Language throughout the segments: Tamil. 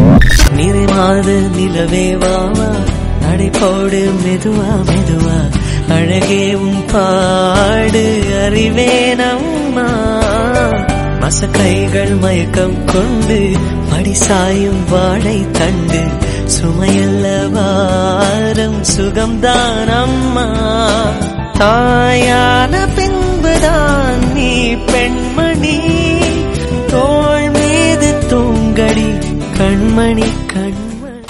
நிறைமாத நிலவே வாவா நடைபோடு மெதுவா மெதுவா அழகே உன் பாடு அறிவேனம்மா மசக்கைகள் மயக்கம் கொண்டு படிசாயும் வாழை தண்டு சுமையல்ல வாரம் சுகம்தான் அம்மா தாயான பின்புதான் நீ பெண்மணி தோள் மீது தூங்கடி கண்மணி கண்மணி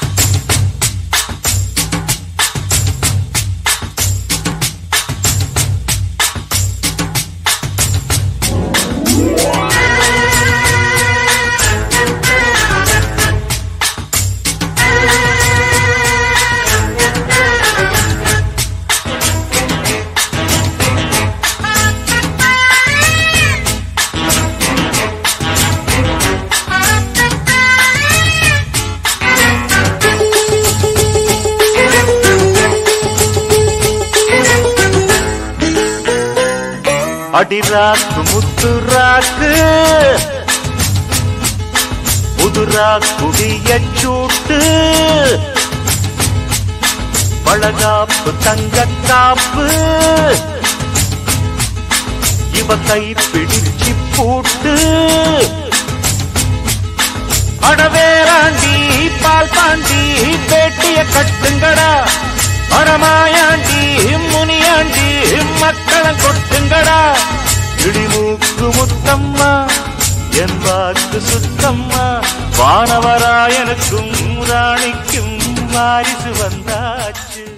அடிராக்கு முத்துராக்கு புதுரா குடிய சூட்டு வளகாப்பு தங்க காப்பு இவ கை பிடிச்சு பூட்டு அடவேராண்டி பால் பாண்டி பேட்டிய கட்டுங்கடா மரமாயாண்டி முனியாண்டி மக்களை கொட்டுங்கடா இடிமூக்கு முத்தம்மா என் வாக்கு சுத்தம்மா வானவராயனுக்கும் ராணிக்கும் வாரிசு வந்தாச்சு